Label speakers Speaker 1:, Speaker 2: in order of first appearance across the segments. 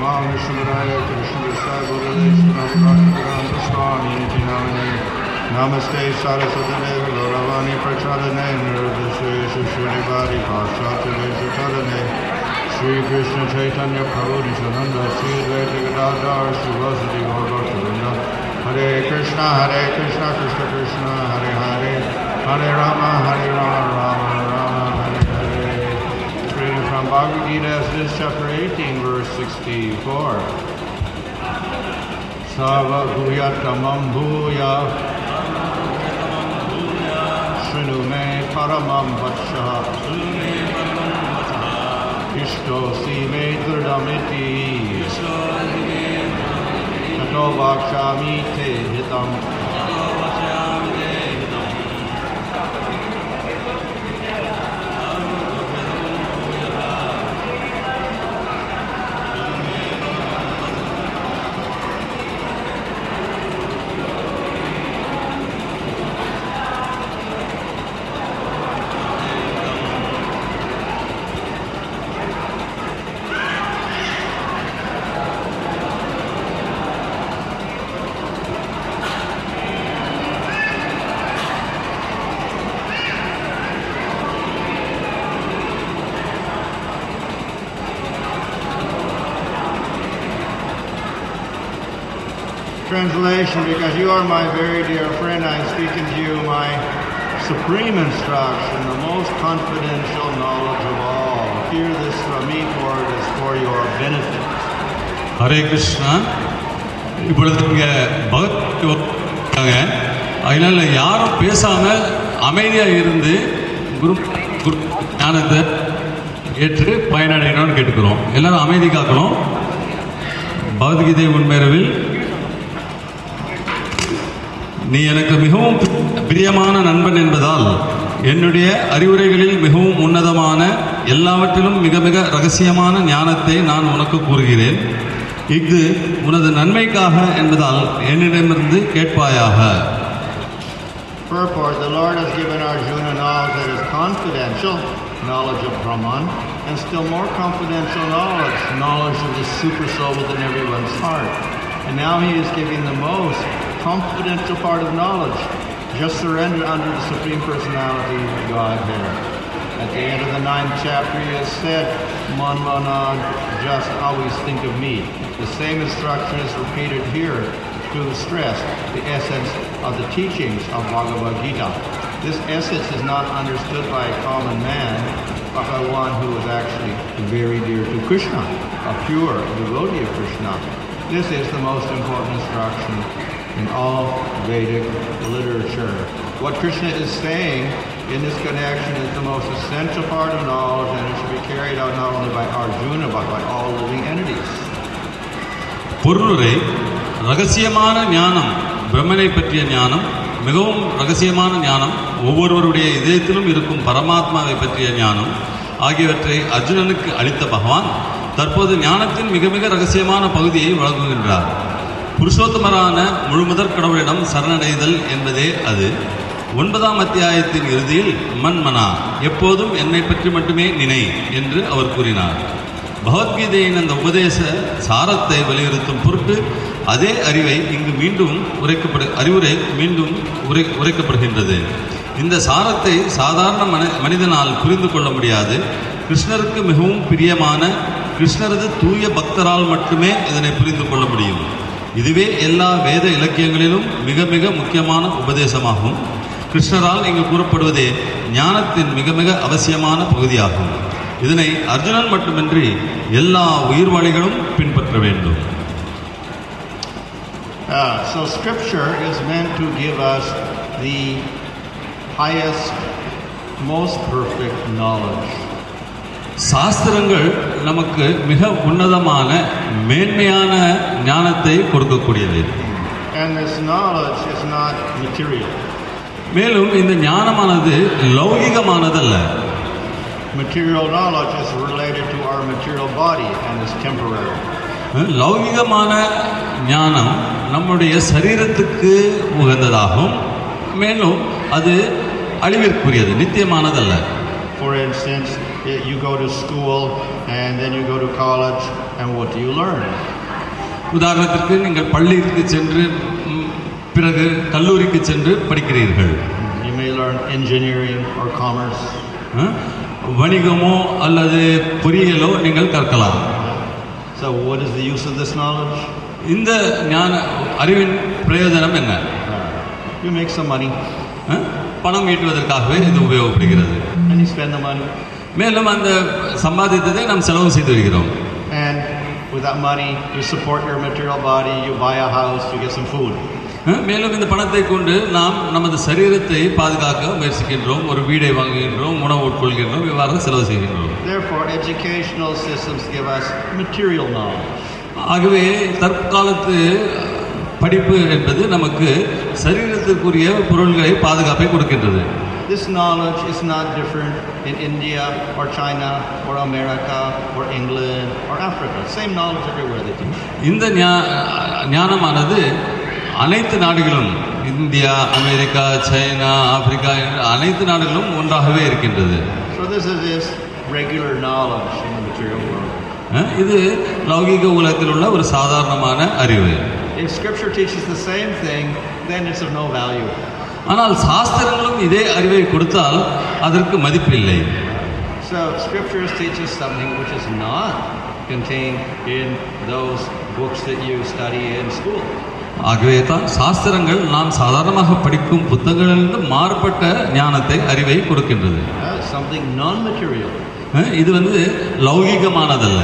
Speaker 1: Namah Vishnuvaraya Krishna Vishai Buddhadeshwaraya Swami Niti Namane Namaste Saraswati Devi Gauravani Prachadane Nirvishesha Shrivadi Paschatya Veshatadane Shri Krishna Chaitanya Prabhu Nishananda Shri Advaita Gadadhar Shri Vasadi Gaur Bhaktivinoda Hare Krishna Hare Krishna Krishna Krishna Hare Hare Hare Rama Hare Rama Rama Rama Hare Hare Reading from Bhagavad Gita, Exodus chapter 18, verse 64. Sava Bhuyatamam Bhuya Shrinu me paramam vatsha Ishto si me durdamiti Tato vakshami te hitam Translation, because you are my very dear friend, I'm speaking to you my supreme instruction, the most confidential knowledge of all. Hear this from me, for it is for your benefit.
Speaker 2: Hare Krishna இப்பொழுது இங்க பகத் இருக்காங்க அதனால யாரும் பேசாம அமைதியா இருந்து குரு குரு ஞானத்தை ஏற்று பயனடையணும்னு கேட்டுக்கிறோம் எல்லாரும் அமைதி காக்கணும் பகவத்கீதை உண்மையளவில் நீ எனக்கு மிகவும் பிரியமான நண்பன் என்பதால் என்னுடைய அறிவுரைகளில் மிகவும் உன்னதமான எல்லாவற்றிலும் மிக மிக ரகசியமான ஞானத்தை நான் உனக்கு கூறுகிறேன் இஃது உனது நன்மைக்காக என்பதால் என்னிடமிருந்து கேட்பாயாக
Speaker 1: Purport, the Lord has given Arjuna knowledge that is confidential, knowledge of Brahman, and still more confidential knowledge, knowledge of the super soul within everyone's heart. And now he is giving the most confidential part of knowledge. Just surrender under the Supreme Personality of Godhead. At the end of the ninth chapter, he has said, Manvana, just always think of me. The same instruction is repeated here to stress the essence of the teachings of Bhagavad Gita. This essence is not understood by a common man, but by one who is actually very dear to Krishna, a pure devotee of Krishna. This is the most important instruction in all Vedic literature. What Krishna is saying in this connection is the most essential part of knowledge, and it should be carried out not only by Arjuna, but by all living entities.
Speaker 2: பொருளுரை ரகசியமான ஞானம் பிரம்மனை பற்றிய ஞானம் மிகவும் ரகசியமான ஞானம் ஒவ்வொருவருடைய இதயத்திலும் இருக்கும் பரமாத்மாவை பற்றிய ஞானம் ஆகியவற்றை அர்ஜுனனுக்கு அளித்த பகவான் தற்போது ஞானத்தின் மிக மிக ரகசியமான பகுதியை வழங்குகின்றார் புருஷோத்தமரான முழுமுதற் கடவுளிடம் சரணடைதல் என்பதே அது ஒன்பதாம் அத்தியாயத்தின் இறுதியில் மன்மனா எப்போதும் என்னை பற்றி மட்டுமே நினை என்று அவர் கூறினார் பகவத்கீதையின் அந்த உபதேச சாரத்தை வலியுறுத்தும் பொருட்டு அதே அறிவை இங்கு மீண்டும் உரைக்கப்படு அறிவுரை மீண்டும் உரை உரைக்கப்படுகின்றது இந்த சாரத்தை சாதாரண மன மனிதனால் புரிந்து கொள்ள முடியாது கிருஷ்ணருக்கு மிகவும் பிரியமான கிருஷ்ணரது தூய பக்தரால் மட்டுமே இதனை புரிந்து கொள்ள முடியும் இதுவே எல்லா வேத இலக்கியங்களிலும் மிக மிக முக்கியமான உபதேசமாகும் கிருஷ்ணரால் இங்கு கூறப்படுவதே ஞானத்தின் மிக மிக அவசியமான பகுதியாகும் இதனை அர்ஜுனன் மட்டுமின்றி எல்லா உயிர்வாளிகளும் பின்பற்ற வேண்டும்
Speaker 1: Uh, so, Scripture is meant to give us the highest, most perfect knowledge.
Speaker 2: சாஸ்திரங்கள் நமக்கு மிக உன்னதமான மேன்மையான ஞானத்தை கொடுக்கக்கூடியது
Speaker 1: And this knowledge is not material.
Speaker 2: மேலும் இந்த ஞானமானது லௌகிகமானதல்ல
Speaker 1: Material knowledge is related to our material body and is temporary.
Speaker 2: லௌகிகமான ஞானம் நம்முடைய சரீரத்துக்கு உகந்ததாகும் மேலும் அது அழிவிற்குரியது நித்தியமானதல்ல
Speaker 1: For instance, y- you go to school and then you go to college, and what do you learn?
Speaker 2: உதாரணத்திற்கு நீங்கள் பள்ளிக்கு சென்று ம், பிறகு கல்லூரிக்கு சென்று படிக்கிறீர்கள்
Speaker 1: You may learn engineering or commerce.
Speaker 2: ஆ? வணிகமோ அல்லது பொறியியலோ நீங்கள் கற்கலாம்
Speaker 1: So, what is the use of this knowledge?
Speaker 2: இந்த ஞான அறிவின் பிரயோஜனம் என்ன
Speaker 1: You make some money
Speaker 2: ஆ? பணம் ஈட்டுவதற்காகவே இது உபயோகப்படுகிறது
Speaker 1: and you spend the money,
Speaker 2: மேலும் அந்த சம்பாதித்ததை நாம் செலவு செய்து வருகிறோம்
Speaker 1: and with that money, you support your material body, you buy a house, you get some food.
Speaker 2: ஆ? மேலும் இந்த பணத்தை கொண்டு நாம் நமது சரீரத்தை பாதுகாக்க முயற்சிக்கின்றோம் ஒரு வீடை வாங்குகின்றோம் உணவு உட்கொள்கின்றோம் இவ்வாறு செலவு செய்கின்றோம்
Speaker 1: Therefore, educational systems give us material knowledge.
Speaker 2: ஆகவே தற்காலத்து படிப்பு என்பது நமக்கு சரீரத்திற்குரிய பொருள்களை பாதுகாப்பை கொடுக்கின்றது
Speaker 1: This knowledge is not different in India or China or America or England or Africa. Same knowledge everywhere they teach.
Speaker 2: இந்த ஞா- ஞானமானது அனைத்து நாடுகளும் இந்தியா அமெரிக்கா சைனா ஆப்பிரிக்கா என்ற அனைத்து நாடுகளும் ஒன்றாகவே இருக்கின்றது
Speaker 1: So this is just regular knowledge in the material world.
Speaker 2: அஹ், இது லௌகிக உலகத்தில் உள்ள ஒரு சாதாரணமான அறிவு
Speaker 1: If Scripture teaches the same thing, then it's of no value.
Speaker 2: ஆனால் சாஸ்திரங்களும் இதே அறிவை கொடுத்தால் அதற்கு மதிப்பில்லை
Speaker 1: So Scriptures teach us something which is not contained in those books that you study in school.
Speaker 2: ஆகவே தான் சாஸ்திரங்கள் நாம் சாதாரணமாக படிக்கும் புத்தகங்களிலிருந்து மாறுபட்ட ஞானத்தை அறிவை கொடுக்கின்றது
Speaker 1: Uh, something non-material.
Speaker 2: அஹ், இது வந்து லௌகிகமானதல்ல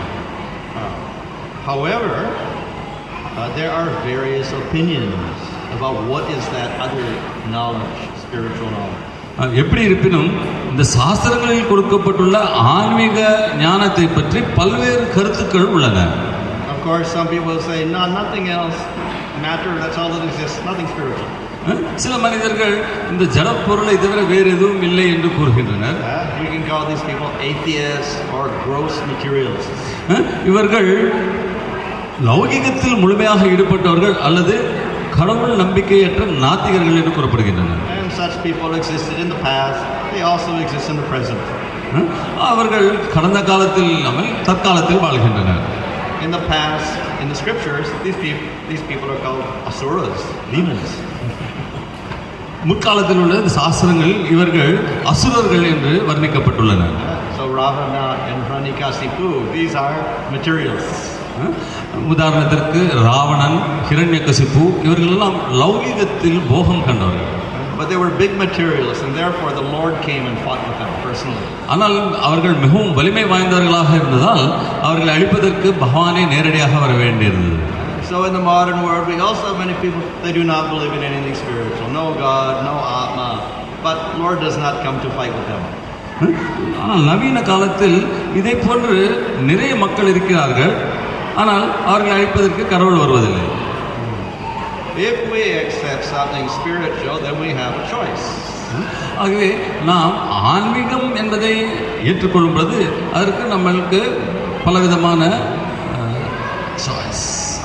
Speaker 1: However, uh, there are various opinions about what is that other knowledge, spiritual knowledge.
Speaker 2: அஹ், எப்படி இருப்பினும் இந்த சாஸ்திரங்களில் கொடுக்கப்பட்டுள்ள ஆன்மீக ஞானத்தை பற்றி பல்வேறு கருத்துக்கள் உள்ளன
Speaker 1: Of course, some people will say, no, nothing else. Matter, that's all that exists, nothing spiritual.
Speaker 2: அஹ், சில மனிதர்கள் இந்த ஜட பொருளை தவிர வேறு எதுவும் இல்லை என்று கூறுகின்றனர்
Speaker 1: Uh, we can call these people atheists or gross materialists.
Speaker 2: அஹ், இவர்கள் லௌகிகத்தில் முழுமையாக ஈடுபட்டவர்கள் அல்லது கடவுள் நம்பிக்கையற்ற நாத்திகர்கள் என்று கூறப்படுகின்றனர்
Speaker 1: And such people existed in the past, they also exist in the present.
Speaker 2: அஹ், அவர்கள் கடந்த காலத்தில் இல்லாமல் தற்காலத்தில் வாழ்கின்றனர்
Speaker 1: In the past, in the scriptures, these people, these people are called asuras, demons.
Speaker 2: முற்காலத்தில் உள்ள இந்த சாஸ்திரங்களில் இவர்கள் அசுரர்கள் என்று வர்ணிக்கப்பட்டுள்ளனர்
Speaker 1: Uh, so Ravana and Hranikasipu, these are materialists.
Speaker 2: அஹ், உதாரணத்திற்கு ராவணன் ஹிரண்யகசிப்பு இவர்கள் எல்லாம் லௌகிகத்தில் போகம் கண்டவர்கள்
Speaker 1: But they were big materialists, and therefore the Lord came and fought with them personally.
Speaker 2: ஆனால் அவர்கள் மிகவும் வலிமை வாய்ந்தவர்களாக இருந்ததால் அவர்களை அழிப்பதற்கு பகவானே நேரடியாக வர வேண்டியிருந்தது
Speaker 1: So in the modern world, we also have many people they do not believe in anything spiritual, no God, no Atma. But Lord does not come to fight with them.
Speaker 2: அஹ், ஆனால் நவீன காலத்தில் இதை போன்று நிறைய மக்கள் இருக்கிறார்கள் ஆனால் அவர்களை அழிப்பதற்கு கடவுள் வருவதில்லை
Speaker 1: If we accept something spiritual, then we have a choice.
Speaker 2: ஆகவே நாம் ஆன்மீகம் என்பதை ஏற்றுக்கொள்ளும் பொழுது அதற்கு நம்மளுக்கு பலவிதமான சாய்ஸ்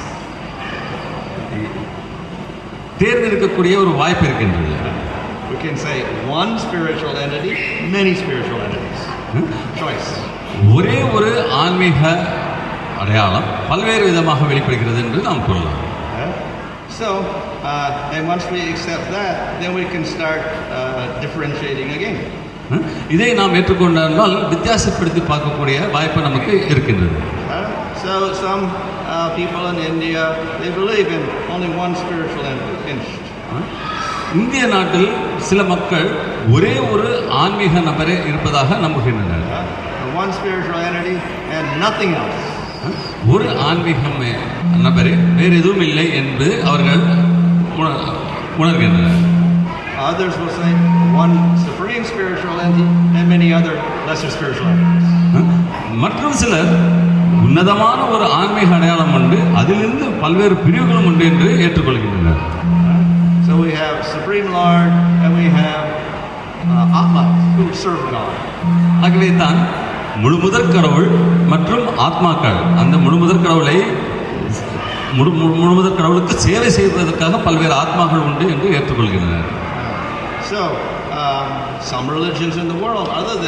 Speaker 2: தேர்ந்தெடுக்கக்கூடிய ஒரு வாய்ப்பு இருக்கின்றது
Speaker 1: We can say one spiritual entity, many spiritual entities. Choice.
Speaker 2: ஒரே ஒரு ஆன்மீக அடையாளம் பல்வேறு விதமாக வெளிப்படுகிறது என்று நாம் கூறலாம்
Speaker 1: Okay? So, uh, and once we accept that, then we can start uh, differentiating again.
Speaker 2: அஹ், இதை நாம் ஏற்றுக்கொண்டால் வித்தியாசப்படுத்தி பார்க்கக்கூடிய வாய்ப்பு நமக்கு இருக்கின்றது
Speaker 1: Uh, so, some uh, people in India they believe in only one spiritual entity. finished.
Speaker 2: அஹ், இந்திய நாட்டில் சில மக்கள் ஒரே ஒரு ஆன்மீக நபரே இருப்பதாக நம்புகின்றனர்
Speaker 1: Uh, one spiritual entity and nothing else.
Speaker 2: அஹ், ஒரு ஆன்மீக நபரே வேறு எதுவும் இல்லை என்று அவர்கள் உண- உணர்கின்றனர்
Speaker 1: Others will say one supreme spiritual entity and many other lesser spiritual entities.
Speaker 2: அஹ், மற்றும் சிலர் உன்னதமான ஒரு ஆன்மீக அடையாளம் உண்டு அதிலிருந்து பல்வேறு பிரிவுகளும் உண்டு என்று ஏற்றுக்கொள்கின்றனர்
Speaker 1: So we have Supreme Lord and we have uh, Atma who serve God.
Speaker 2: ஆகவே தான் முழுமுதற் கடவுள் மற்றும் ஆத்மாக்கள் அந்த முழுமுதற் கடவுளை முழு முழு- முழுமுதற் கடவுளுக்கு சேவை செய்வதற்காக பல்வேறு ஆத்மாக்கள் உண்டு என்று ஏற்றுக்கொள்கின்றனர்
Speaker 1: So um, some religions in the world, other than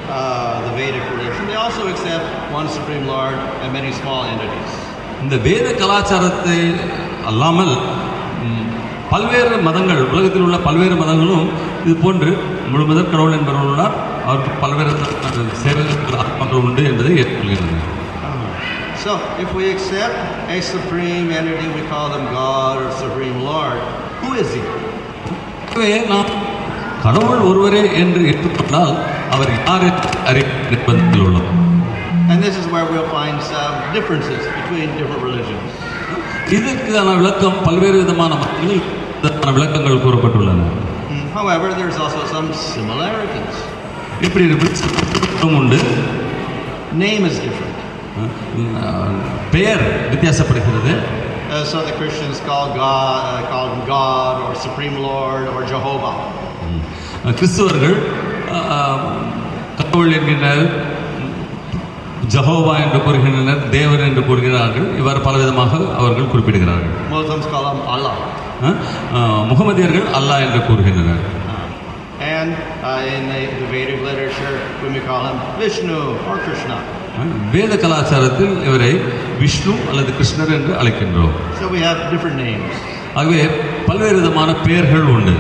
Speaker 1: uh, the Vedic religion, they also accept one Supreme Lord and many small entities.
Speaker 2: இந்த வேத கலாச்சாரத்தை அல்லாமல் ம், பல்வேறு மதங்கள் உலகத்தில் உள்ள பல்வேறு மதங்களும் இது போன்று முழுமுதற் கடவுள் என்பவர் உள்ளார் அவருக்கு பல்வேறு சேவைகள் ஆத்மாக்கள் உண்டு என்பதை ஏற்றுக்கொள்கிறது
Speaker 1: So, if we accept a supreme entity, we call them God or Supreme Lord, who is he?
Speaker 2: ஆகவே நாம் கடவுள் ஒருவரே என்று ஏற்றுக்கொண்டால் அவர் யார் என்று அறிய நிர்பந்தத்தில் உள்ளோம்
Speaker 1: And this is where we'll find some differences between different religions.
Speaker 2: இதற்கான விளக்கம் பல்வேறு விதமான மதங்களில் இதற்கான விளக்கங்கள் கூறப்பட்டுள்ளன
Speaker 1: Mm, However, there's also some similarities.
Speaker 2: இப்படி இருப்பினும் உண்டு
Speaker 1: Name is different.
Speaker 2: அஹ், பெயர் வித்தியாசப்படுகிறது
Speaker 1: Uh, so the Christians call God, uh, call him God or Supreme Lord or Jehovah.
Speaker 2: அஹ், கிறிஸ்துவர்கள் அஹ், கடவுள் என்கின்றனர் ஜஹோவா என்று கூறுகின்றனர் தேவர் என்று கூறுகிறார்கள் இவ்வாறு பலவிதமாக அவர்கள் குறிப்பிடுகிறார்கள்
Speaker 1: Muslims call him Allah.
Speaker 2: அஹ், அஹ், முகமதியர்கள் அல்லாஹ் என்று கூறுகின்றனர்
Speaker 1: And uh, in the, the Vedic literature, we may call him Vishnu or Krishna.
Speaker 2: அஹ், வேத கலாச்சாரத்தில் இவரை விஷ்ணு அல்லது கிருஷ்ணர் என்று அழைக்கின்றோம்
Speaker 1: So we have different names.
Speaker 2: ஆகவே பல்வேறு விதமான பெயர்கள் உண்டு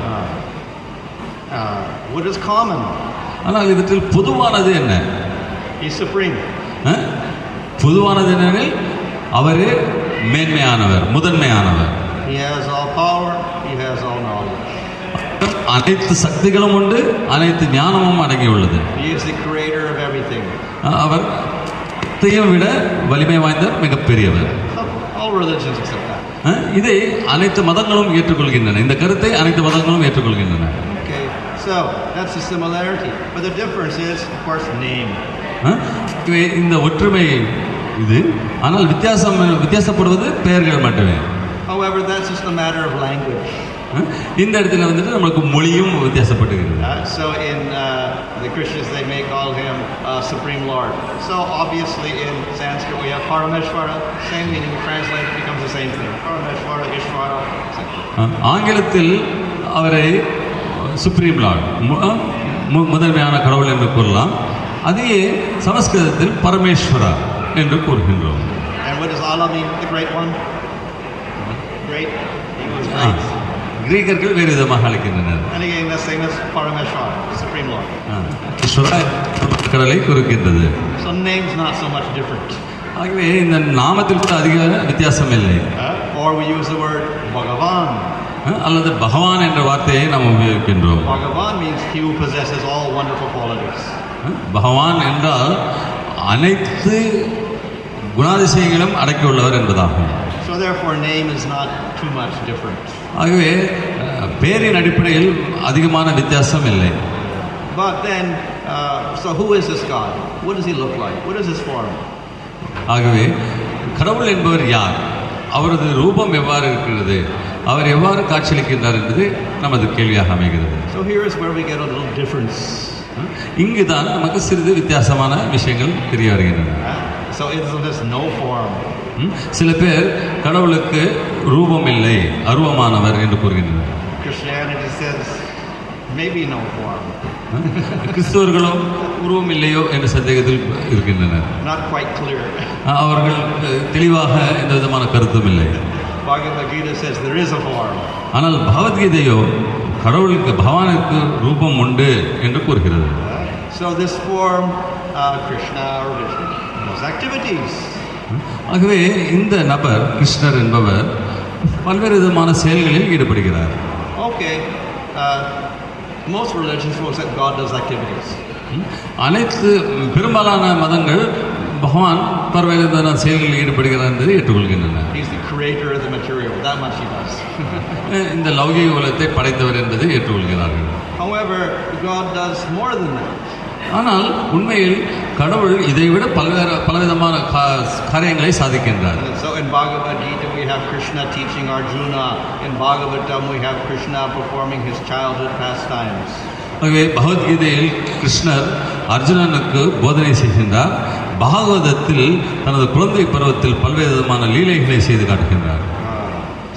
Speaker 1: Uh, what is common?
Speaker 2: ஆனால் இவற்றில் பொதுவானது என்ன
Speaker 1: He's supreme.
Speaker 2: அஹ்? பொதுவானது என்னெனில் அவரே மேன்மையானவர் முதன்மையானவர்
Speaker 1: He has all power. He has all knowledge.
Speaker 2: அனைத்து சக்திகளும் உண்டு அனைத்து ஞானமும் அடங்கியுள்ளது
Speaker 1: He is the creator of everything.
Speaker 2: அஹ் அவர் அனைத்தையும் விட வலிமை வாய்ந்த மிகப்பெரியவர்
Speaker 1: All religions accept that.
Speaker 2: அஹ் இதை அனைத்து மதங்களும் ஏற்றுக்கொள்கின்றன இந்த கருத்தை அனைத்து மதங்களும் ஏற்றுக்கொள்கின்றன
Speaker 1: Okay, so that's the similarity. But the difference is, of course, name.
Speaker 2: அஹ் இவை இந்த ஒற்றுமை இது ஆனால் வித்தியாசம் வித்தியாசப்படுவது பெயர்கள் மட்டுமே
Speaker 1: However, that's just a matter of language.
Speaker 2: அஹ் இந்த இடத்துல வந்துட்டு நம்மளுக்கு மொழியும் வித்தியாசப்படுகிறது
Speaker 1: Uh, so in uh, the Christians, they may call him uh, Supreme Lord. So obviously in Sanskrit, we have Parameshvara, same meaning, translated becomes the same thing. Parameshvara, Ishvara, same.
Speaker 2: அஹ் ஆங்கிலத்தில் அவரை supreme Lord மு- அஹ் மு- முதன்மையான கடவுள் என்று கூறலாம் அதையே சமஸ்கிருதத்தில் பரமேஸ்வரா என்று கூறுகின்றோம்
Speaker 1: And what does Allah mean, the Great One? Great. He was
Speaker 2: ah
Speaker 1: great.
Speaker 2: கிரீக்கர்கள் வேறு விதமாக அழைக்கின்றனர்
Speaker 1: And again, the same as Parameshvara, Supreme Lord.
Speaker 2: அஹ் ஈஸ்வரா கடலை குறிக்கின்றது
Speaker 1: So name's not so much different.
Speaker 2: ஆகவே இந்த நாமத்தில் கூட அதிக வித்தியாசம் இல்லை
Speaker 1: Uh, or we use the word Bhagavan.
Speaker 2: அஹ் அல்லது பகவான் என்ற வார்த்தையை நாம் உபயோகிக்கின்றோம்
Speaker 1: Bhagavan means he who possesses all wonderful qualities.
Speaker 2: அஹ் பகவான் என்றால் அனைத்து குணாதிசயங்களும் அடக்கியுள்ளவர் என்பதாகும்
Speaker 1: So therefore, name is not too much different.
Speaker 2: ஆகவே அஹ், பேரின் அடிப்படையில் அதிகமான வித்தியாசம் இல்லை
Speaker 1: But then, uh, so who is this God? What does he look like? What is his form?
Speaker 2: ஆகவே கடவுள் என்பவர் யார் அவரது ரூபம் எவ்வாறு இருக்கிறது அவர் எவ்வாறு காட்சியளிக்கின்றார் என்பது நமது கேள்வியாக அமைகிறது
Speaker 1: So here is where we get a little difference.
Speaker 2: இங்குதான் நமக்கு சிறிது வித்தியாசமான விஷயங்கள் தெரிய வருகின்றன
Speaker 1: Uh, so it's just no form.
Speaker 2: ம்? சில பேர் கடவுளுக்கு ரூபம் இல்லை அருவமானவர் என்று கூறுகின்றனர்
Speaker 1: Christianity says maybe no form.
Speaker 2: கிறிஸ்தவர்களும் உருவம் இல்லையோ என்ற சந்தேகத்தில் இருக்கின்றனர்
Speaker 1: Not quite clear.
Speaker 2: அவர்கள் அஹ், தெளிவாக எந்த விதமான கருத்தும் இல்லை
Speaker 1: Bhagavad Gita says there is a form.
Speaker 2: ஆனால் பகவத்கீதையோ கடவுளுக்கு பகவானுக்கு ரூபம் உண்டு என்று கூறுகிறது
Speaker 1: Uh, so this form, uh, Krishna or Vishnu, does activities.
Speaker 2: ஆகவே இந்த நபர் கிருஷ்ணர் என்பவர் பல்வேறு விதமான செயல்களில் ஈடுபடுகிறார்
Speaker 1: Okay. Uh, most religions will say God does activities.
Speaker 2: ம்? அனைத்து பெரும்பாலான மதங்கள் பகவான் பல்வேறு விதமான செயல்களில் ஈடுபடுகிறார் என்பதை ஏற்றுக்கொள்கின்றன
Speaker 1: He's the creator of the material. That much he does.
Speaker 2: அஹ் இந்த லௌகிக உலகத்தை படைத்தவர் என்பதை ஏற்றுக்கொள்கிறார்கள்
Speaker 1: However, God does more than that.
Speaker 2: ஆனால் உண்மையில் கடவுள் இதைவிட பல்வேறு பலவிதமான கா- காரியங்களை சாதிக்கின்றார்
Speaker 1: And so in Bhagavad Gita, we have Krishna teaching Arjuna. In Bhagavatam, we have Krishna performing his childhood pastimes.
Speaker 2: ஆகவே பகவத்கீதையில் கிருஷ்ணர் அர்ஜுனனுக்கு போதனை செய்கின்றார் பாகவதத்தில் தனது குழந்தை பருவத்தில் பல்வேறு விதமான லீலைகளை செய்து காட்டுகின்றார்
Speaker 1: Uh,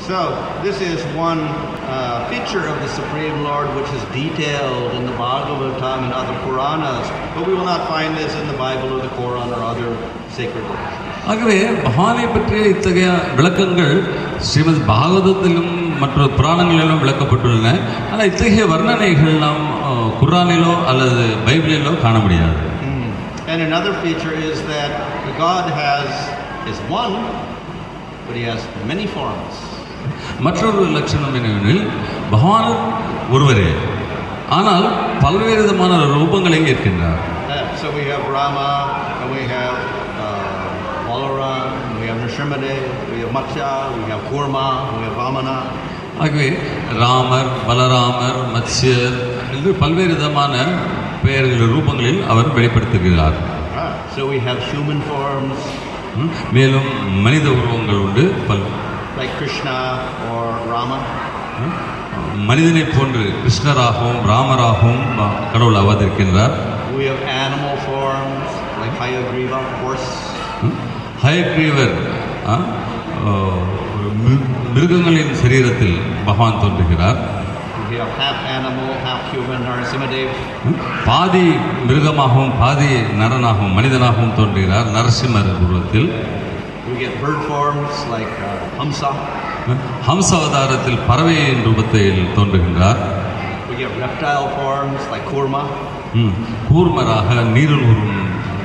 Speaker 1: So, this is one uh, feature of the Supreme Lord which is detailed in the Bhagavatam and other Puranas, but we will not find this in the Bible or the Quran or other sacred books.
Speaker 2: ஆகவே பகவானை பற்றிய இத்தகைய விளக்கங்கள் ஸ்ரீமத் பாகவதத்திலும் மற்ற புராணங்களிலும் விளக்கப்பட்டுள்ளன ஆனால் இத்தகைய வர்ணனைகள் நாம் அஹ், குர்ஆனிலோ அல்லது பைபிளிலோ காண முடியாது
Speaker 1: And another feature is that God has is one, but He has many forms.
Speaker 2: மற்றொரு லட்சணம் என்னவெனில் பகவான் ஒருவரே ஆனால் பல்வேறு விதமான ரூபங்களை ஏற்கின்றார்
Speaker 1: Uh, so we have Rama, and we have uh, Balaram, we have Nrsimhadev, we have Matsya, we have Kurma, we have Vamana.
Speaker 2: ஆகவே ராமர் பலராமர் மத்ஸ்யர் என்று பல்வேறு விதமான பெயர்கள் ரூபங்களில் அவர் வெளிப்படுத்துகிறார்
Speaker 1: Ah, so we have human forms
Speaker 2: ம், மேலும் மனித உருவங்கள் உண்டு பல்
Speaker 1: like Krishna or Rama.
Speaker 2: ம், மனிதனைப் போன்று கிருஷ்ணராகவும் ராமராகவும் ப- கடவுள் அவதரிக்கின்றார்
Speaker 1: We have animal forms like Hayagriva, horse.
Speaker 2: ம், ஹயக்ரீவர் ஆ, ஆ, ஒரு மிரு- மிருகங்களின் சரீரத்தில் பகவான் தோன்றுகிறார்
Speaker 1: We have half animal, half human, Narasimhadev.
Speaker 2: ம், பாதி மிருகமாகவும் பாதி நரனாகவும் மனிதனாகவும் தோன்றுகிறார் நரசிம்மர் உருவத்தில்
Speaker 1: We get bird forms like uh, Hamsa.
Speaker 2: ம், ஹம்ச அவதாரத்தில் பறவையின் ரூபத்தில் தோன்றுகின்றார்
Speaker 1: We get reptile forms like Kurma.
Speaker 2: ம், கூர்மராக நீரில் உருவும்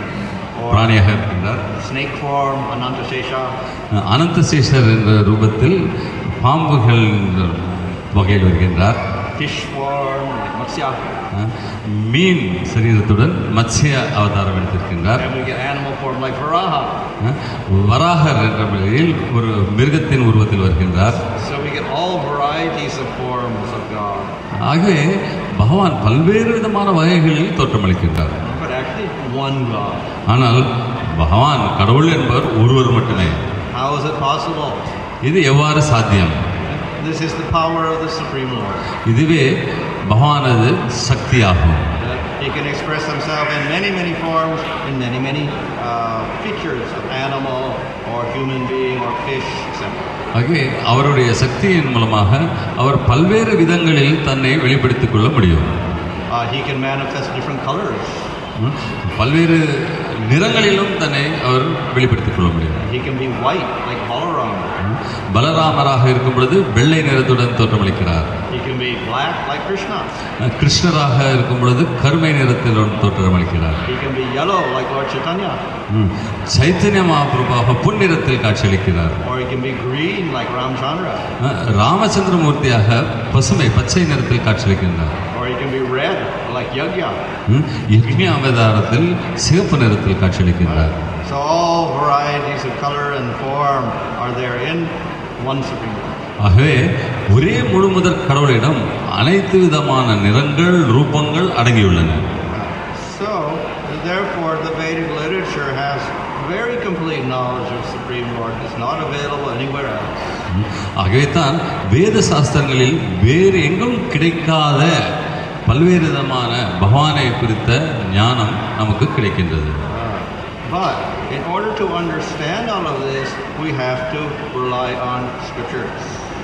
Speaker 1: Or
Speaker 2: பிராணியாக இருக்கின்றார்
Speaker 1: snake form, Anantasesha.
Speaker 2: அனந்தசேஷர் என்ற ரூபத்தில் பாம்புகள் என்ற வகையில் வருகின்றார்
Speaker 1: Fish form like Matsya.
Speaker 2: அஹ், மீன் சரீரத்துடன் மத்ஸ்ய அவதாரம் எடுத்திருக்கின்றார்
Speaker 1: And we get animal form like Varaha.
Speaker 2: அஹ், வராகர் என்ற வகையில் ஒரு மிருகத்தின் உருவத்தில் வருகின்றார்
Speaker 1: So we get all varieties of forms of God.
Speaker 2: ஆகவே பகவான் பல்வேறு விதமான வகைகளில் தோற்றமளிக்கின்றார்
Speaker 1: But actually, one God.
Speaker 2: ஆனால் பகவான் கடவுள் என்பவர் ஒருவர் மட்டுமே
Speaker 1: How is it possible?
Speaker 2: இது எவ்வாறு சாத்தியம்
Speaker 1: This is the power of the Supreme Lord.
Speaker 2: இதுவே பகவானது சக்தியாகும்
Speaker 1: That He can express Himself in many, many forms, in many, many uh, features of animal or human being or fish, etc.
Speaker 2: ஆகவே அவருடைய சக்தியின் மூலமாக அவர் பல்வேறு விதங்களில் தன்னை வெளிப்படுத்திக் கொள்ள முடியும்
Speaker 1: Uh, he can manifest different colors.
Speaker 2: ம்? பல்வேறு நிறங்களிலும் தன்னை அவர் வெளிப்படுத்திக் கொள்ள முடியும்
Speaker 1: He can be white, like Balaram.
Speaker 2: ம்? பலராமராக இருக்கும் பொழுது வெள்ளை நிறத்துடன் தோற்றமளிக்கிறார்
Speaker 1: He can be black, like Krishna.
Speaker 2: அஹ், கிருஷ்ணராக இருக்கும் பொழுது கருமை நிறத்தில் தோற்றமளிக்கிறார்
Speaker 1: He can be yellow, like Lord Chaitanya.
Speaker 2: ம். சைத்தன்ய மகாபிரபாக பொன்னிறத்தில் காட்சியளிக்கிறார்
Speaker 1: Or he can be green, like Ramchandra.
Speaker 2: அஹ், ராமச்சந்திரமூர்த்தியாக பசுமை பச்சை நிறத்தில் காட்சியளிக்கின்றார்
Speaker 1: Or he can be red, like Yagya.
Speaker 2: ம். யக்ஞ அவதாரத்தில் சிவப்பு நிறத்தில் காட்சியளிக்கின்றார்
Speaker 1: So all varieties of color and form are there in one Supreme Lord.
Speaker 2: ஆகவே ஒரே முழுமுதற் கடவுளிடம் அனைத்து விதமான நிறங்கள் ரூபங்கள் அடங்கியுள்ளன
Speaker 1: So, therefore, the Vedic literature has very complete knowledge of Supreme Lord. It's not available anywhere else.
Speaker 2: ஆகவே தான் வேத சாஸ்திரங்களில் வேறு எங்கும் கிடைக்காத பல்வேறு விதமான பகவானை குறித்த ஞானம் நமக்கு கிடைக்கின்றது
Speaker 1: But in order to understand all of this, we have to rely on scriptures.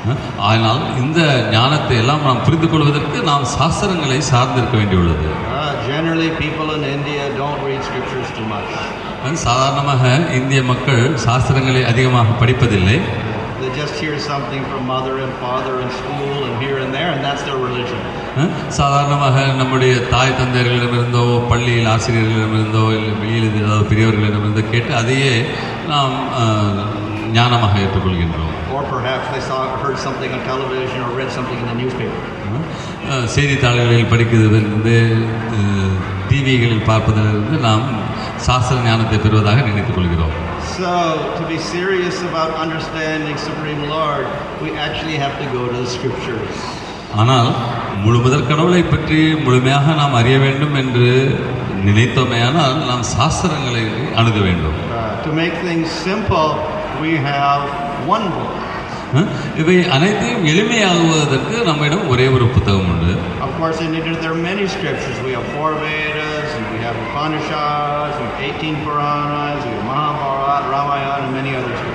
Speaker 2: ஆனால் இந்த ஞானத்தை எல்லாம் நாம் புரிந்து கொள்வதற்கு நாம் சாஸ்திரங்களை சார்ந்திருக்க வேண்டியுள்ளது
Speaker 1: Uh, generally, people in India don't read scriptures too much.
Speaker 2: சாதாரணமாக இந்திய மக்கள் சாஸ்திரங்களை அதிகமாக படிப்பதில்லை
Speaker 1: They just hear something from mother and father in school and here and there, and that's their religion.
Speaker 2: அஹ், சாதாரணமாக நம்முடைய தாய் தந்தையர்களிடமிருந்தோ பள்ளியில் ஆசிரியர்களிடமிருந்தோ இல்லை வெளியில் ஏதாவது பெரியவர்களிடமிருந்தோ கேட்டு அதையே நாம் அஹ், ஞானமாக ஏற்றுக்கொள்கின்றோம்
Speaker 1: Or perhaps they saw, heard something on television or read something in the newspaper.
Speaker 2: அஹ், செய்தித்தாள்களில் படிக்கிறதிலிருந்து அஹ், டிவிகளில் பார்ப்பதிலிருந்து நாம் சாஸ்திர ஞானத்தை பெறுவதாக நினைத்துக் கொள்கிறோம்
Speaker 1: So, to be serious about understanding Supreme Lord, we actually have to go to the scriptures.
Speaker 2: ஆனால் முழுமுதற் கடவுளை பற்றி முழுமையாக நாம் அறிய வேண்டும் என்று நினைத்தோமேயானால் நாம் சாஸ்திரங்களை அணுக வேண்டும்
Speaker 1: Uh, to make things simple, we have one book.
Speaker 2: அஹ், இவை அனைத்தையும் எளிமையாகுவதற்கு நம்மிடம் ஒரே ஒரு புத்தகம் உண்டு
Speaker 1: Of course, in India, there are many scriptures. We have four Vedas, and we have Upanishads, we have 18 Puranas, we have Mahabharata, Ramayana, and many other scriptures.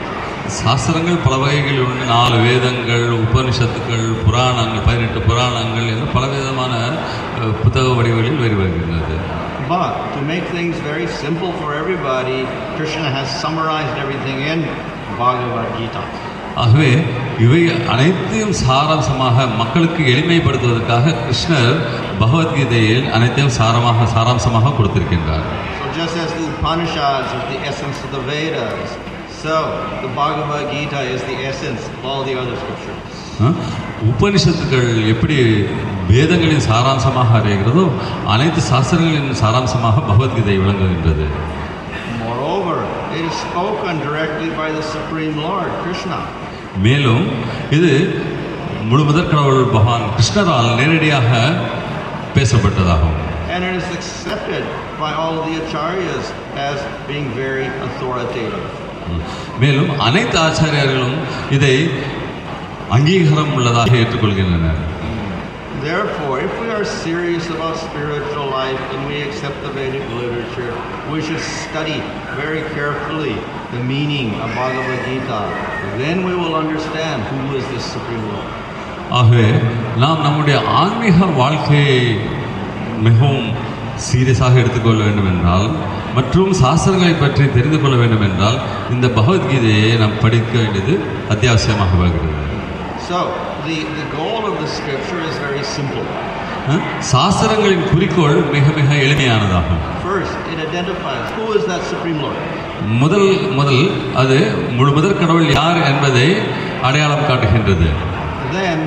Speaker 2: சாஸ்திரங்கள் பல வகைகள் உண்டு நாலு வேதங்கள் உபனிஷத்துக்கள் புராணங்கள் பதினெட்டு புராணங்கள் என்று பலவிதமான அஹ், புத்தக வடிவங்களில் வெளிவருகின்றது
Speaker 1: But to make things very simple for everybody, Krishna has summarized everything in Bhagavad Gita.
Speaker 2: ஆகவே இவை அனைத்தையும் சாராம்சமாக மக்களுக்கு எளிமைப்படுத்துவதற்காக கிருஷ்ணர் பகவத்கீதையில் அனைத்தையும் சாரமாக சாராம்சமாக கொடுத்திருக்கின்றார்
Speaker 1: So just as the Upanishads is the essence of the Vedas, so the Bhagavad Gita is the essence of all the other scriptures.
Speaker 2: அஹ், உபனிஷத்துக்கள் எப்படி வேதங்களின் சாராம்சமாக அறிகிறதோ அனைத்து சாஸ்திரங்களின் சாராம்சமாக பகவத்கீதை விளங்குகின்றது
Speaker 1: Moreover, it is spoken directly by the Supreme Lord, Krishna.
Speaker 2: மேலும் இது முழுமுதற் கடவுள் பகவான் கிருஷ்ணரால் நேரடியாக பேசப்பட்டதாகும்
Speaker 1: And it is accepted by all the acharyas as being very authoritative.
Speaker 2: ம். மேலும் அனைத்து ஆச்சாரியர்களும் இதை அங்கீகாரம் உள்ளதாக ஏற்றுக்கொள்கின்றனர்
Speaker 1: Therefore, if we are serious about spiritual life and we accept the Vedic literature, we should study very carefully the meaning of Bhagavad Gita. Then we will understand who is this Supreme Lord.
Speaker 2: ஆகவே நாம் நம்முடைய ஆன்மீக வாழ்க்கையை மிகவும் சீரியஸாக எடுத்துக்கொள்ள வேண்டும் என்றால் மற்றும் சாஸ்திரங்களை பற்றி தெரிந்து கொள்ள வேண்டும் என்றால் இந்த பகவத்கீதையை நாம் படிக்க வேண்டியது அத்தியாவசியமாக வருகிறது
Speaker 1: So, the, the goal of the scripture is very simple.
Speaker 2: அஹ், சாஸ்திரங்களின் குறிக்கோள் மிக மிக எளிமையானதாகும்
Speaker 1: First, it identifies who is that Supreme Lord.
Speaker 2: முதல் முதல் அது முழுமுதற் கடவுள் யார் என்பதை அடையாளம் காட்டுகின்றது
Speaker 1: Then,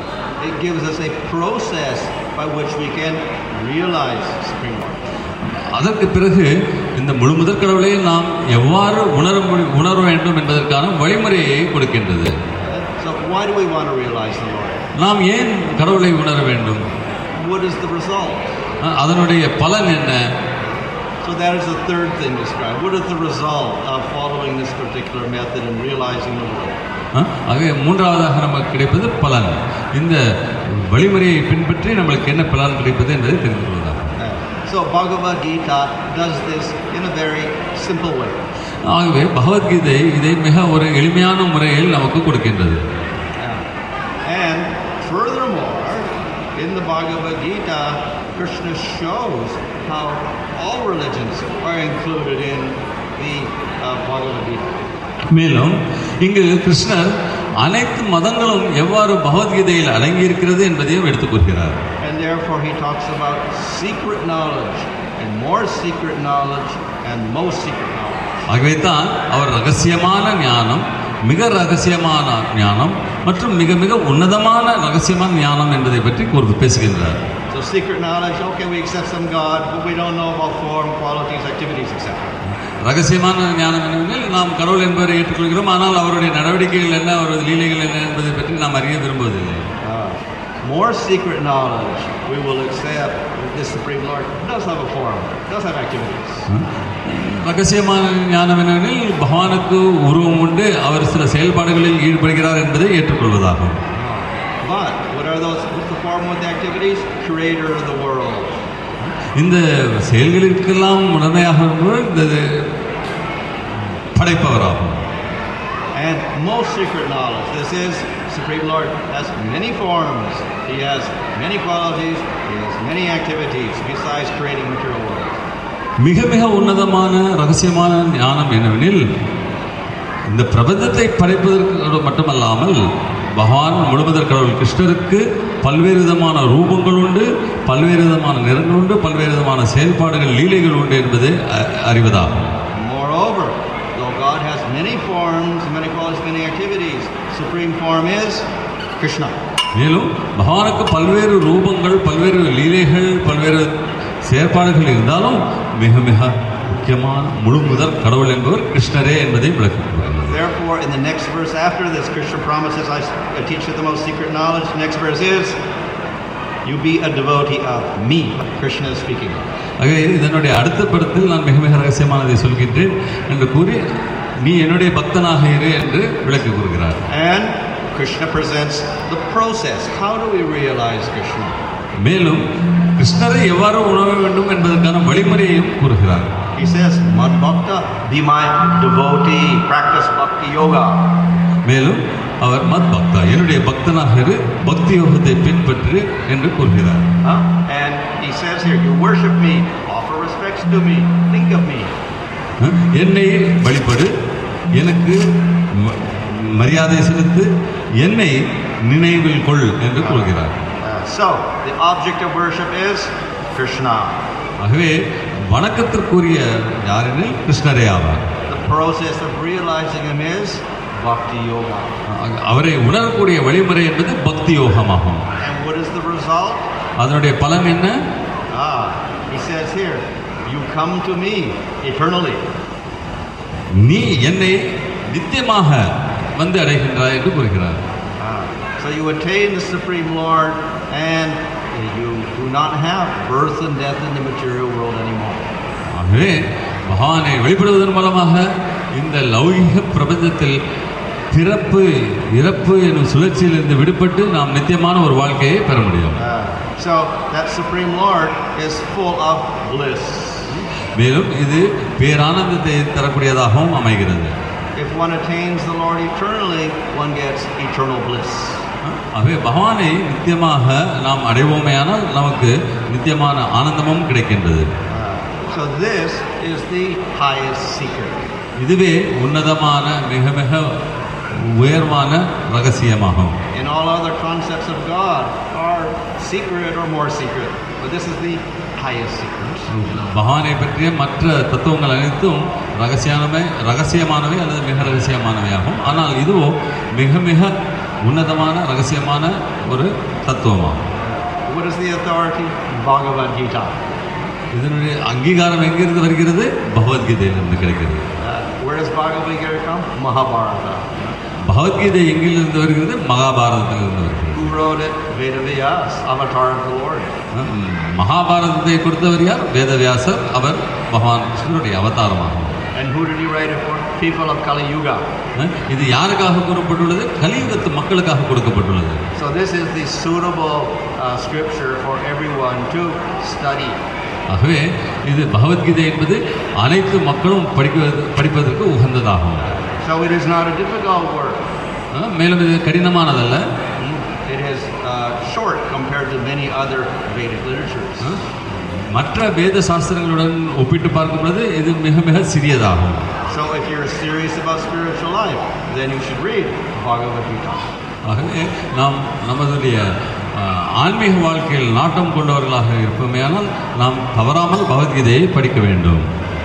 Speaker 1: it gives us a process by which we can realize Supreme Lord.
Speaker 2: அதற்கு பிறகு இந்த முழுமுதற் கடவுளை நாம் எவ்வாறு உணர முடி- உணர வேண்டும் என்பதற்கான வழிமுறையை கொடுக்கின்றது
Speaker 1: So, why do we want to realize the Lord?
Speaker 2: நாம் ஏன் கடவுளை உணர வேண்டும்
Speaker 1: What is the result?
Speaker 2: அஹ், அதனுடைய பலன் என்ன
Speaker 1: So that is the third thing described. What is the result of following this particular method and realizing the Lord?
Speaker 2: அஹ், ஆகவே மூன்றாவதாக நமக்கு கிடைப்பது பலன் இந்த வழிமுறையை பின்பற்றி நம்மளுக்கு என்ன பலன் கிடைப்பது என்பதை தெரிந்து கொள்வதாகும்
Speaker 1: Uh, So Bhagavad Gita does this in a very simple way.
Speaker 2: ஆகவே பகவத்கீதை இதை மிக ஒரு எளிமையான முறையில் நமக்கு கொடுக்கின்றது
Speaker 1: Uh, And furthermore, in the Bhagavad Gita, Krishna shows how all religions are included in the uh, Bhagavad Gita.
Speaker 2: மேலும் இங்கு கிருஷ்ணர் அனைத்து மதங்களும் எவ்வாறு பகவத்கீதையில் அடங்கியிருக்கிறது என்பதையும் எடுத்துக் கூறுகிறார்
Speaker 1: And therefore, he talks about secret knowledge, and more secret knowledge, and most secret knowledge.
Speaker 2: ஆகவே தான் அவர் ரகசியமான ஞானம் மிக ரகசியமான ஞானம் மற்றும் மிக மிக உன்னதமான ரகசியமான ஞானம் என்பதை பற்றி கூறு பேசுகின்றார்
Speaker 1: So, secret knowledge, okay, we accept some God, but we don't know about form, qualities, activities, etc.
Speaker 2: ரகசியமான ஞானம் என்னவெனில் நாம் கடவுள் என்பவரை ஏற்றுக்கொள்கிறோம் ஆனால் அவருடைய நடவடிக்கைகள் என்ன அவரது லீலைகள் என்ன என்பதை பற்றி நாம் அறிய விரும்புவதில்லை
Speaker 1: Uh, more secret knowledge we will accept that this Supreme Lord does have a form, does have activities.
Speaker 2: ரகசியமான ஞானம் என்னவெனில் பகவானுக்கு உருவம் உண்டு அவர் சில செயல்பாடுகளில் ஈடுபடுகிறார் என்பதை ஏற்றுக்கொள்வதாகும்
Speaker 1: But what are those? What's the form with the activities? Creator of the world.
Speaker 2: இந்த செயல்களுக்கெல்லாம் முதன்மையாக இருப்பவர் இந்த படைப்பவராகும்
Speaker 1: And most secret knowledge. This is Supreme Lord has many forms. He has many qualities. He has many activities besides creating material world.
Speaker 2: மிக மிக உன்னதமான ரகசியமான ஞானம் என்னவெனில் இந்த பிரபஞ்சத்தை படைப்பதற்கு மட்டுமல்லாமல் பகவான் முழுவதற் கடவுள் கிருஷ்ணருக்கு பல்வேறு விதமான ரூபங்கள் உண்டு பல்வேறு விதமான நிறங்கள் உண்டு பல்வேறு விதமான செயல்பாடுகள் லீலைகள் உண்டு என்பதை அ- அறிவதாகும்
Speaker 1: Moreover, though God has many forms, many qualities, many activities, supreme form is Krishna.
Speaker 2: மேலும் பகவானுக்கு பல்வேறு ரூபங்கள் பல்வேறு லீலைகள் பல்வேறு செயற்பாடுகள் இருந்தாலும் மிக மிக முக்கியமான முழு முதற் கடவுள் என்பவர் கிருஷ்ணரே என்பதை விளக்குகிறார்
Speaker 1: Therefore, in the next verse after this, Krishna promises, I I teach you the most secret knowledge. Next verse is, You be a devotee of me. Krishna is speaking.
Speaker 2: ஆகவே இதனுடைய அடுத்த படத்தில் நான் மிக மிக ரகசியமானதை சொல்கின்றேன் என்று கூறி நீ என்னுடைய பக்தனாக இரு என்று விளக்கி கூறுகிறார்
Speaker 1: And Krishna presents the process. How do we realize Krishna?
Speaker 2: மேலும் கிருஷ்ணரை எவ்வாறு உணர வேண்டும் என்பதற்கான வழிமுறையையும் கூறுகிறார்
Speaker 1: he says, Mad Bhakta, be my devotee, practice bhakti yoga.
Speaker 2: மேலும் அவர் மத் பக்தா என்னுடைய பக்தனாக இரு பக்தி யோகத்தை பின்பற்று என்று கூறுகிறார்
Speaker 1: Huh? And he says here, you worship me, offer respects to me, think of me.
Speaker 2: அஹ், என்னை வழிபடு எனக்கு ம- மரியாதை செலுத்து என்னை நினைவில் கொள் என்று கூறுகிறார்
Speaker 1: Uh, so, the object of worship is Krishna.
Speaker 2: ஆகவே வணக்கத்திற்குரிய யாரெனில் கிருஷ்ணரே ஆவார்
Speaker 1: The process of realizing him is bhakti yoga.
Speaker 2: அஹ், அவரை உணரக்கூடிய வழிமுறை என்பது பக்தி யோகமாகும்
Speaker 1: And what is the result?
Speaker 2: அதனுடைய பலன் என்ன
Speaker 1: Ah, he says here, you come to me eternally.
Speaker 2: நீ என்னை நித்தியமாக வந்து அடைகின்றாய் என்று கூறுகிறார்
Speaker 1: Ah, so you attain the Supreme Lord and you do not have birth and death in the material world anymore.
Speaker 2: ஆகவே பகவானை வெளிப்படுவதன் மூலமாக இந்த லௌகிக பிரபஞ்சத்தில் பிறப்பு இறப்பு என்னும் சுழற்சியிலிருந்து விடுபட்டு நாம் நித்தியமான ஒரு வாழ்க்கையை பெற முடியும்
Speaker 1: Ah, so that Supreme Lord is full of bliss.
Speaker 2: மேலும் இது பேரானந்தத்தை தரக்கூடியதாகவும் அமைகிறது
Speaker 1: If one attains the Lord eternally, one gets eternal bliss.
Speaker 2: ஆகவே பகவானை நித்தியமாக நாம் அடைவோமேயானால் நமக்கு நித்தியமான ஆனந்தமும் கிடைக்கின்றது
Speaker 1: Ah, so this is the highest secret.
Speaker 2: இதுவே உன்னதமான மிக மிக உயர்வான ரகசியமாகும்
Speaker 1: And all other concepts of God are secret or more secret. But this is the highest secret.
Speaker 2: பகவானை பற்றிய மற்ற தத்துவங்கள் அனைத்தும் ரகசியமானவை ரகசியமானவை அல்லது மிக ரகசியமானவையாகும் ஆனால் இதுவோ மிக மிக உன்னதமான ரகசியமான ஒரு தத்துவமாகும்
Speaker 1: What is the authority? Bhagavad Gita.
Speaker 2: இதனுடைய அங்கீகாரம் எங்கிருந்து வருகிறது பகவத்கீதையிலிருந்து கிடைக்கிறது
Speaker 1: Uh, where does Bhagavad Gita come? Mahabharata.
Speaker 2: Bhagavad Gita எங்கிலிருந்து வருகிறது மகாபாரதத்திலிருந்து வருகிறது
Speaker 1: Who wrote it? Vedavyas, avatar of the Lord.
Speaker 2: ம், மகாபாரதத்தை கொடுத்தவர் யார் வேதவியாசர் அவர் பகவான் கிருஷ்ணருடைய அவதாரமாகும்
Speaker 1: And who did he write it for? People of Kali Yuga.
Speaker 2: அஹ், இது யாருக்காக கூறப்பட்டுள்ளது கலியுகத்து மக்களுக்காக கொடுக்கப்பட்டுள்ளது
Speaker 1: So this is the suitable uh, scripture for everyone to study.
Speaker 2: ஆகவே இது பகவத்கீதை என்பது அனைத்து மக்களும் படிக்குவது படிப்பதற்கு உகந்ததாகும்
Speaker 1: So it is not a difficult work.
Speaker 2: அஹ், மேலும் இது கடினமானதல்ல
Speaker 1: It is uh, short compared to many other Vedic literatures.
Speaker 2: அஹ், மற்ற வேத சாஸ்திரங்களுடன் ஒப்பிட்டு பார்க்கும் பொழுது இது மிக மிக சிறியதாகும்
Speaker 1: So if you're serious about spiritual life, then you should read Bhagavad Gita.
Speaker 2: ஆகவே நாம் நமதுடைய அஹ், ஆன்மீக வாழ்க்கையில் நாட்டம் கொண்டவர்களாக இருப்போமேயானால் நாம் தவறாமல் பகவத்கீதையை படிக்க வேண்டும்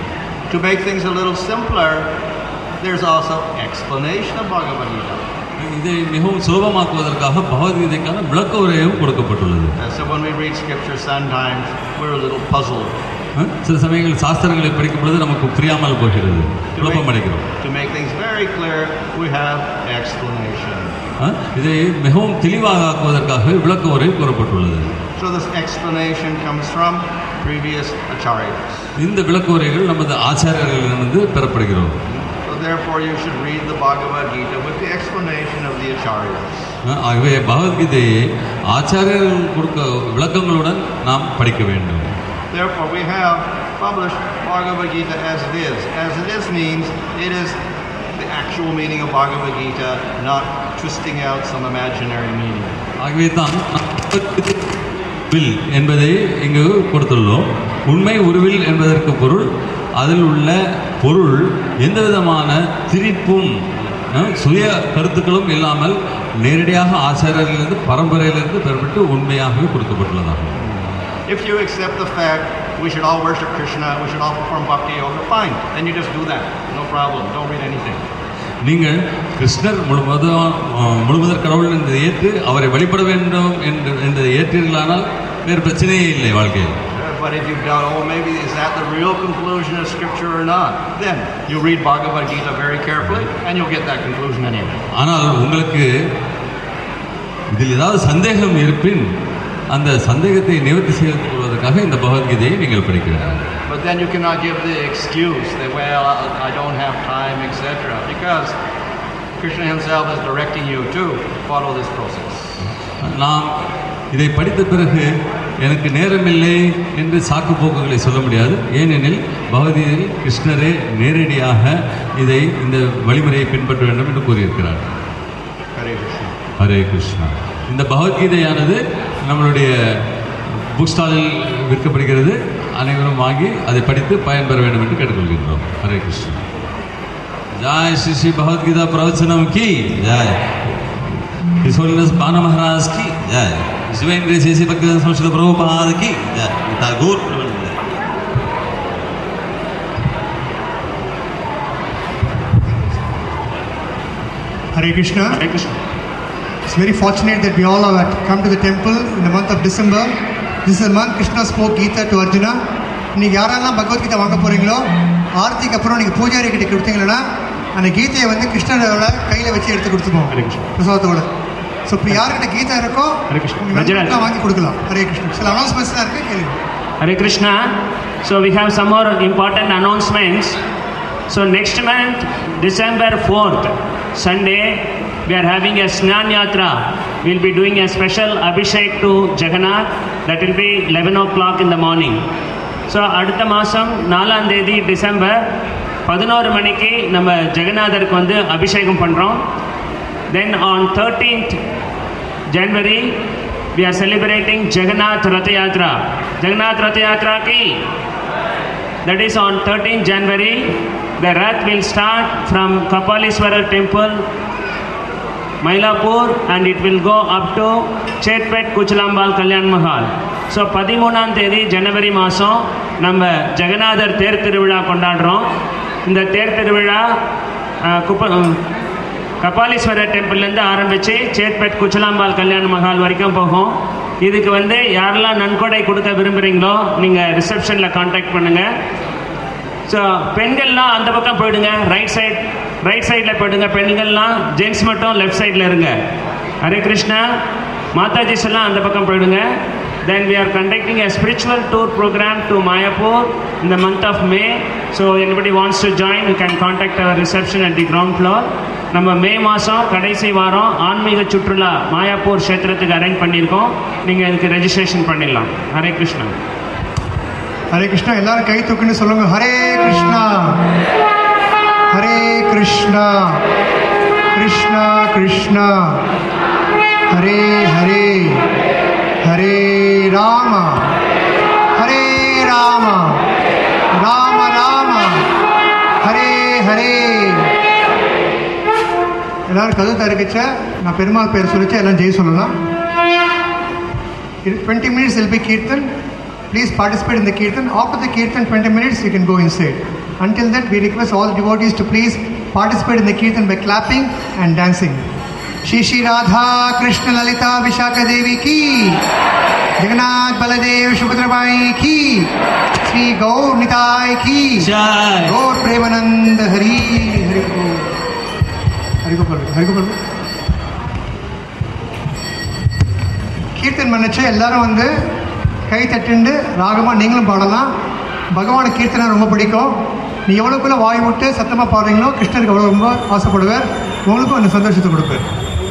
Speaker 1: To make things a little simpler, there's also explanation of Bhagavad Gita.
Speaker 2: இதை மிகவும் சுலபமாக்குவதற்காக பகவத்கீதைக்கான விளக்க உரையும் கொடுக்கப்பட்டுள்ளது
Speaker 1: Uh, so when we read scripture, sometimes we're a little puzzled.
Speaker 2: அஹ், சில சமயங்கள் சாஸ்திரங்களை படிக்கும் பொழுது நமக்கு புரியாமல் போகிறது
Speaker 1: To
Speaker 2: குழப்பம்
Speaker 1: make,
Speaker 2: அடைகிறோம்
Speaker 1: to make things very clear, we have explanation.
Speaker 2: அஹ், இதை மிகவும் தெளிவாக ஆக்குவதற்காக விளக்க உரை கூறப்பட்டுள்ளது
Speaker 1: So this explanation comes from previous acharyas.
Speaker 2: இந்த விளக்க உரைகள் நமது ஆச்சாரியர்களிடமிருந்து பெறப்படுகிறோம்
Speaker 1: So therefore, you should read the Bhagavad Gita with the explanation of the acharyas.
Speaker 2: அஹ், ஆகவே பகவத்கீதையை ஆச்சாரியர்கள் கொடுக்க விளக்கங்களுடன் நாம் படிக்க வேண்டும்
Speaker 1: Therefore, we have published Bhagavad Gita as it is. As it is means it is the actual meaning of Bhagavad Gita, not twisting out some imaginary meaning.
Speaker 2: ஆகவே தான் will என்பதை இங்கு கொடுத்துள்ளோம் உண்மை உருவில் என்பதற்கு பொருள் அதில் உள்ள பொருள் எந்த விதமான திரிப்பும் அஹ், சுய கருத்துக்களும் இல்லாமல் நேரடியாக ஆச்சாரியர்களிலிருந்து பரம்பரையிலிருந்து பெறப்பட்டு உண்மையாகவே கொடுக்கப்பட்டுள்ளதாகும்
Speaker 1: If you accept the fact we should all worship Krishna, we should all perform bhakti yoga, fine. Then you just do that. No problem. Don't read anything.
Speaker 2: நீங்கள் கிருஷ்ணர் முழுவதும் முழுவதற் கடவுள் என்று ஏற்று அவரை வழிபட வேண்டும் என்று என்பதை ஏற்றீர்களானால் வேறு பிரச்சனையே இல்லை வாழ்க்கையில்
Speaker 1: Uh, But if you doubt, oh, maybe is that the real conclusion of Scripture or not? Then you read Bhagavad Gita very carefully, and you'll get that conclusion anyway.
Speaker 2: ஆனால் உங்களுக்கு இதில் ஏதாவது சந்தேகம் இருப்பின் அந்த சந்தேகத்தை நிவர்த்தி செய்து கொள்வதற்காக இந்த பகவத்கீதையை நீங்கள் படிக்க வேண்டும்
Speaker 1: But then you cannot give the excuse that, well, I I don't have time, etc., because Krishna himself is directing you to follow this process.
Speaker 2: நாம் இதை படித்த பிறகு எனக்கு நேரமில்லை என்று சாக்கு போக்குகளை சொல்ல முடியாது ஏனெனில் பகவதியில் கிருஷ்ணரே நேரடியாக இதை இந்த வழிமுறையை பின்பற்ற வேண்டும் என்று கூறியிருக்கிறார்
Speaker 1: Hare Krishna.
Speaker 2: ஹரே கிருஷ்ணா இந்த பகவத்கீதையானது நம்மளுடைய புக் ஸ்டாலில் விற்கப்படுகிறது அனைவரும் வாங்கி அதை படித்து பயன்பெற வேண்டும் என்று கேட்டுக்கொள்கின்றோம் ஹரே கிருஷ்ணா ஜாய் ஸ்ரீ ஸ்ரீ பகவத்கீதா பிரவச்சனம் கி ஜாய் His Holiness Bana Maharaj ki jai. Shivendra Sesi Bhakti Samshita Prabhupada ki jai. Tagore Prabhupada.
Speaker 3: Hare Krishna.
Speaker 4: Hare Krishna.
Speaker 3: It's very fortunate that we all have come to the temple in the month of December. This is the month Krishna spoke Gita to Arjuna. இன்னைக்கு யாரெல்லாம் பகவத்கீதை வாங்க போறீங்களோ ஆர்த்திக்கு அப்புறம் நீங்க பூஜாரி கிட்ட கொடுத்தீங்கன்னா அந்த கீதையை வந்து கிருஷ்ணரோட கையில வச்சு எடுத்து கொடுத்துப்போம்
Speaker 4: ஹரே கிருஷ்ணா.
Speaker 3: பிரசாதத்தோட ஸோ இப்போ யார்கிட்ட கீதை இருக்கோ
Speaker 4: ஹரே கிருஷ்ணா.
Speaker 3: நீங்க வந்து
Speaker 4: ரஜினி.
Speaker 3: வாங்கி கொடுக்கலாம் ஹரே கிருஷ்ணா சில அனௌன்ஸ்மெண்ட்ஸ்லாம் இருக்கு கேளுங்க
Speaker 4: Hare Krishna. So we have some more important announcements. So next month, December 4th, Sunday, we are having a Snan Yatra. We'll be doing a special Abhishek to Jagannath. That will be 11 o'clock in the morning. So அடுத்த மாதம் நாலாம் தேதி December பதினோரு மணிக்கு நம்ம ஜெகநாதருக்கு வந்து அபிஷேகம் பண்ணுறோம் then on thirteenth January, we are celebrating Jagannath Ratha Yatra. Jagannath Ratha Yatra ki, that is on 13th January, the Rath will start from Kapaleswara temple, Mailapur, and it will go up to Chetpet Kuchalambal Kalyan Mahal. So பதிமூணாம் தேதி ஜனவரி மாதம் நம்ம ஜெகநாதர் தேர் திருவிழா கொண்டாடுறோம் இந்த தேர் திருவிழா அஹ், குப்ப அஹ், கபாலீஸ்வரர் டெம்பிள்லேருந்து ஆரம்பித்து சேத்பேட் குச்சலாம்பால் கல்யாண மஹால் வரைக்கும் போகும் இதுக்கு வந்து யாரெல்லாம் நன்கொடை கொடுக்க விரும்புகிறீங்களோ நீங்கள் ரிசப்ஷனில் காண்டாக்ட் பண்ணுங்கள் ஸோ பெண்கள்லாம் அந்த பக்கம் போயிடுங்க ரைட் சைட் ரைட் சைடில் போயிடுங்க பெண்கள்லாம் ஜென்ட்ஸ் மட்டும் லெஃப்ட் சைடில் இருங்க ஹரே கிருஷ்ணா மாதாஜிஸ் எல்லாம் அந்த பக்கம் போயிடுங்க தென் we are conducting a spiritual tour program to Mayapur in the month of May. So anybody wants to join, you can contact our reception at the ground floor. நம்ம மே மாதம் கடைசி வாரம் ஆன்மீக சுற்றுலா மாயாப்பூர் க்ஷேத்திரத்துக்கு அரேஞ்ச் பண்ணியிருக்கோம் நீங்கள் இதுக்கு ரெஜிஸ்ட்ரேஷன் பண்ணிடலாம் ஹரே கிருஷ்ணா
Speaker 3: ஹரே கிருஷ்ணா எல்லாரும் கை தூக்குன்னு சொல்லுங்க ஹரே கிருஷ்ணா ஹரே கிருஷ்ணா கிருஷ்ணா கிருஷ்ணா ஹரே ஹரே ஹரே ராம ஹரே ராம ராம ராம ஹரே ஹரே எல்லாரும் கதை தருக்கிச்ச நான் பெருமாள் பேர் சொல்லிச்சு எல்லாம் ஜெய் சொல்லலாம் In 20 minutes will be Kirtan. Please participate in the Kirtan. After the Kirtan, 20 minutes you can go inside. Until then, we request all devotees to please participate in the Kirtan by clapping and dancing. Shri Shri Radha Krishna Lalita Vishaka Devi ki Jagannath Baladev Subhadrabai ki Sri Gaur Nitai ki
Speaker 4: Jai.
Speaker 3: Gaur Premanand Hari Hari Gopal Hari Gopal Hari Gopal kirtan பண்ணச்சு எல்லாரும் வந்து கை தட்டுண்டு ராகமாக நீங்களும் பாடலாம் பகவான் கீர்த்தனை ரொம்ப பிடிக்கும் நீ எவ்வளோக்குள்ள வாய் விட்டு சத்தமாக பாடுறீங்களோ கிருஷ்ணருக்கு அவ்வளோ ரொம்ப ஆசைப்படுவார் உங்களுக்கும் அந்த சந்தோஷத்தை கொடுப்பார்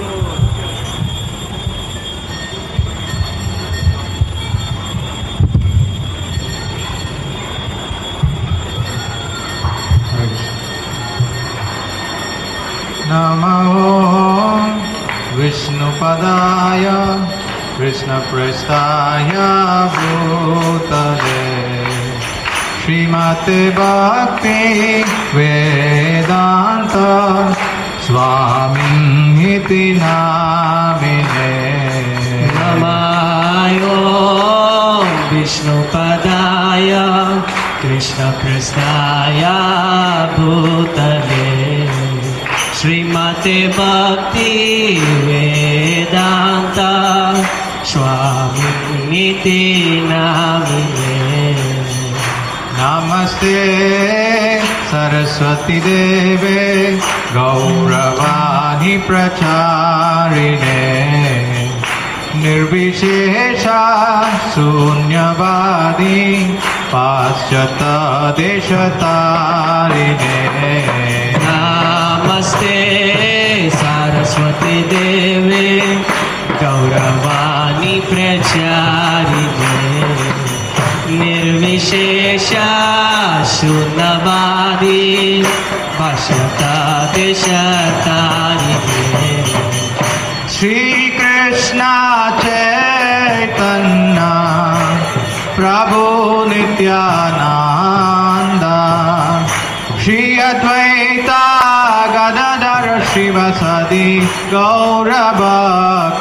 Speaker 5: नमो विष्णुपदाय कृष्णप्रस्थाय भूतले श्रीमते भक्ति वेदान्त स्वामिन्निति नामिने
Speaker 6: नमायो विष्णुपदाय कृष्णकृष्णाय भूतले श्रीमते भक्ति वेदान्त स्वामिनिति नामिने
Speaker 5: नमस्ते सरस्वती देवे गौरवाणी प्रचारिणे निर्विशेषा शून्यवादी पाश्चात्यदेशतारिणे
Speaker 6: नमस्ते सरस्वती देवे गौरवाणी प्रचारिणे निर्विशेष शून्यवादी पश्यता दिशतारिणे
Speaker 5: श्री कृष्ण चैतन्य प्रभु नित्यानंद श्री अद्वैता गदाधर शिवसदि गौरभक्त